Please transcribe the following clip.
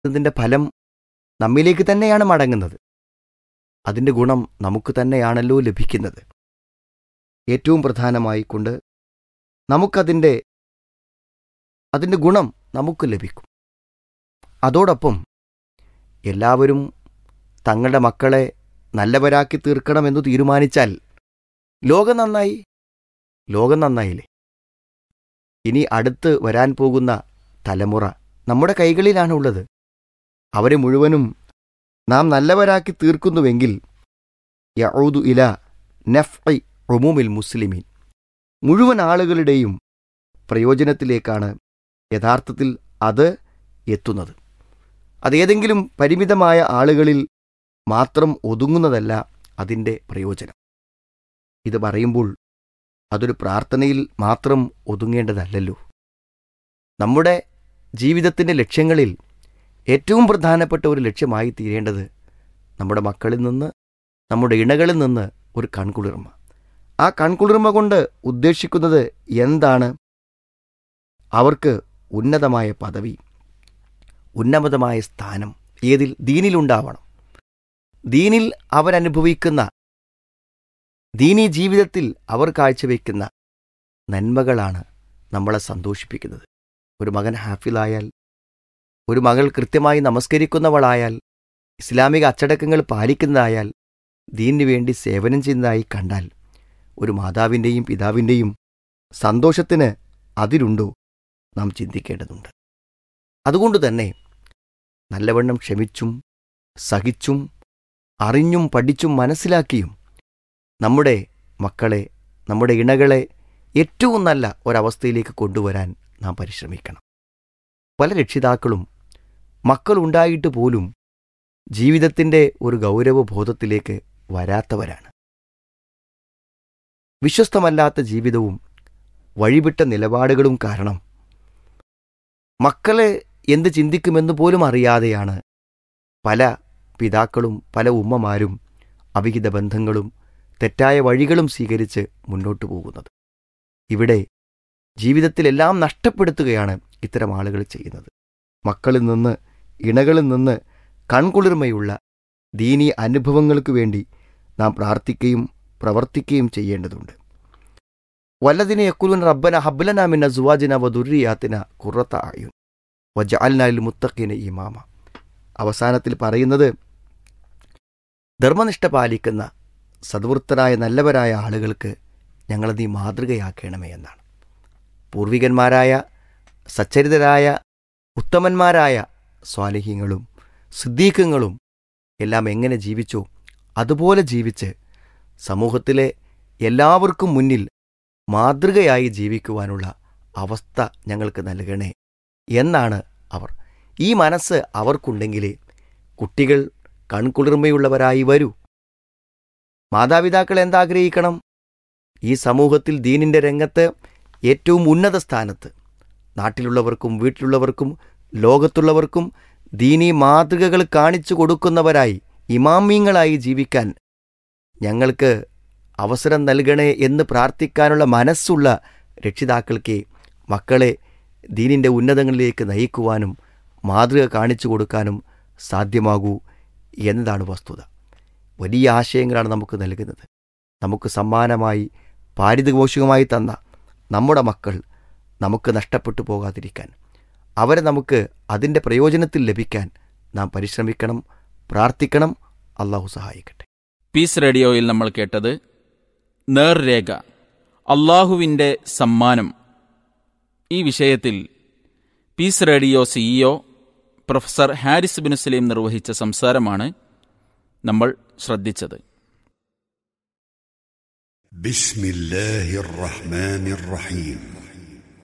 ഇതിൻ്റെ ഫലം നമ്മിലേക്ക് തന്നെയാണ് മടങ്ങുന്നത് അതിൻ്റെ ഗുണം നമുക്ക് തന്നെയാണല്ലോ ലഭിക്കുന്നത് ഏറ്റവും പ്രധാനമായി കൊണ്ട് നമുക്കതിൻ്റെ അതിൻ്റെ ഗുണം നമുക്ക് ലഭിക്കും അതോടൊപ്പം എല്ലാവരും തങ്ങളുടെ മക്കളെ നല്ലവരാക്കി തീർക്കണമെന്ന് തീരുമാനിച്ചാൽ ലോകം നന്നായി ലോകം നന്നായില്ലേ ഇനി അടുത്ത് വരാൻ പോകുന്ന തലമുറ നമ്മുടെ കൈകളിലാണ് ഉള്ളത് അവരെ മുഴുവനും നാം നല്ലവരാക്കി തീർക്കുന്നുവെങ്കിൽ യഊദു ഇല നഫ്ഇ റുമൂമിൽ മുസ്ലിമീൻ മുഴുവൻ ആളുകളുടെയും പ്രയോജനത്തിലേക്കാണ് യഥാർത്ഥത്തിൽ അത് എത്തുന്നത് അതേതെങ്കിലും പരിമിതമായ ആളുകളിൽ മാത്രം ഒതുങ്ങുന്നതല്ല അതിൻ്റെ പ്രയോജനം ഇത് പറയുമ്പോൾ അതൊരു പ്രാർത്ഥനയിൽ മാത്രം ഒതുങ്ങേണ്ടതല്ലല്ലോ നമ്മുടെ ജീവിതത്തിൻ്റെ ലക്ഷ്യങ്ങളിൽ ഏറ്റവും പ്രധാനപ്പെട്ട ഒരു ലക്ഷ്യമായി തീരേണ്ടത് നമ്മുടെ മക്കളിൽ നിന്ന് നമ്മുടെ ഇണകളിൽ നിന്ന് ഒരു കൺകുളിർമ ആ കൺകുളിർമ കൊണ്ട് ഉദ്ദേശിക്കുന്നത് എന്താണ് അവർക്ക് ഉന്നതമായ പദവി ഉന്നതമായ സ്ഥാനം ഏതിൽ ദീനിലുണ്ടാവണം ദീനിൽ അവരനുഭവിക്കുന്ന ദീനീ ജീവിതത്തിൽ അവർ കാഴ്ചവെക്കുന്ന നന്മകളാണ് നമ്മളെ സന്തോഷിപ്പിക്കുന്നത് ഒരു മകൻ ഹാഫിലായാൽ ഒരു മകൾ കൃത്യമായി നമസ്കരിക്കുന്നവളായാൽ ഇസ്ലാമിക അച്ചടക്കങ്ങൾ പാലിക്കുന്നതായാൽ ദീനു വേണ്ടി സേവനം ചെയ്യുന്നതായി കണ്ടാൽ ഒരു മാതാവിൻ്റെയും പിതാവിൻ്റെയും സന്തോഷത്തിന് അതിരുണ്ടോ നാം ചിന്തിക്കേണ്ടതുണ്ട് അതുകൊണ്ട് തന്നെ നല്ലവണ്ണം ക്ഷമിച്ചും സഹിച്ചും അറിഞ്ഞും പഠിച്ചും മനസ്സിലാക്കിയും നമ്മുടെ മക്കളെ നമ്മുടെ ഇണകളെ ഏറ്റവും നല്ല ഒരവസ്ഥയിലേക്ക് കൊണ്ടുവരാൻ നാം പരിശ്രമിക്കണം പല രക്ഷിതാക്കളും മക്കളുണ്ടായിട്ട് പോലും ജീവിതത്തിൻ്റെ ഒരു ഗൗരവബോധത്തിലേക്ക് വരാത്തവരാണ് വിശ്വസ്തമല്ലാത്ത ജീവിതവും വഴിവിട്ട നിലപാടുകളും കാരണം മക്കളെ എന്ത് ചിന്തിക്കുമെന്ന് പോലും അറിയാതെയാണ് പല പിതാക്കളും പല ഉമ്മമാരും അവിഹിത ബന്ധങ്ങളും തെറ്റായ വഴികളും സ്വീകരിച്ച് മുന്നോട്ടു പോകുന്നത് ഇവിടെ ജീവിതത്തിലെല്ലാം നഷ്ടപ്പെടുത്തുകയാണ് ഇത്തരം ആളുകൾ ചെയ്യുന്നത് മക്കളിൽ നിന്ന് ഇണകളിൽ നിന്ന് കൺകുളിർമയുള്ള ദീനീ അനുഭവങ്ങൾക്ക് വേണ്ടി നാം പ്രാർത്ഥിക്കുകയും പ്രവർത്തിക്കുകയും ചെയ്യേണ്ടതുണ്ട് വല്ലതിനെ യക്കുലുൻ റബ്ബന ഹബ്ലന മിന്ന സുവാജിന വദുരിയാത്തിന കുറത്ത ആയുൻ വജഅൽനാലിൽ മുത്തഖിന ഇമാമ അവസാനത്തിൽ പറയുന്നത് ധർമ്മനിഷ്ഠ പാലിക്കുന്ന സദ്വൃത്തരായ നല്ലവരായ ആളുകൾക്ക് ഞങ്ങൾ നീ മാതൃകയാക്കണമേ എന്നാണ് പൂർവികന്മാരായ സച്ചരിതരായ ഉത്തമന്മാരായ സ്വാലിഹ്യങ്ങളും സിദ്ദീഖങ്ങളും എല്ലാം എങ്ങനെ ജീവിച്ചോ അതുപോലെ ജീവിച്ച് സമൂഹത്തിലെ എല്ലാവർക്കും മുന്നിൽ മാതൃകയായി ജീവിക്കുവാനുള്ള അവസ്ഥ ഞങ്ങൾക്ക് നൽകണേ എന്നാണ് അവർ ഈ മനസ്സ് അവർക്കുണ്ടെങ്കിലേ കുട്ടികൾ കൺകുളിർമയുള്ളവരായി വരൂ മാതാപിതാക്കൾ എന്താഗ്രഹിക്കണം ഈ സമൂഹത്തിൽ ദീനിൻ്റെ രംഗത്ത് ഏറ്റവും ഉന്നത സ്ഥാനത്ത് നാട്ടിലുള്ളവർക്കും വീട്ടിലുള്ളവർക്കും ലോകത്തുള്ളവർക്കും ദീനീ മാതൃകകൾ കാണിച്ചു കൊടുക്കുന്നവരായി ഇമാമീങ്ങളായി ജീവിക്കാൻ ഞങ്ങൾക്ക് അവസരം നൽകണേ എന്ന് പ്രാർത്ഥിക്കാനുള്ള മനസ്സുള്ള രക്ഷിതാക്കൾക്ക് മക്കളെ ദീനിൻ്റെ ഉന്നതങ്ങളിലേക്ക് നയിക്കുവാനും മാതൃക കാണിച്ചു കൊടുക്കാനും സാധ്യമാകൂ എന്നതാണ് വസ്തുത വലിയ ആശയങ്ങളാണ് നമുക്ക് നൽകുന്നത് നമുക്ക് സമ്മാനമായി പാരിതോഷികമായി തന്ന നമ്മുടെ മക്കൾ നമുക്ക് നഷ്ടപ്പെട്ടു പോകാതിരിക്കാൻ അവരെ നമുക്ക് അതിൻ്റെ പ്രയോജനത്തിൽ ലഭിക്കാൻ നാം പരിശ്രമിക്കണം പ്രാർത്ഥിക്കണം അള്ളാഹു സഹായിക്കട്ടെ പീസ് റേഡിയോയിൽ നമ്മൾ കേട്ടത് നേർരേഖ അള്ളാഹുവിൻ്റെ സമ്മാനം ഈ വിഷയത്തിൽ peace radio CEO professor Haris bin Saleem നിർവഹിച്ച സംസാരമാണ് നമ്മൾ ശ്രദ്ധിച്ചത് بسم الله الرحمن الرحيم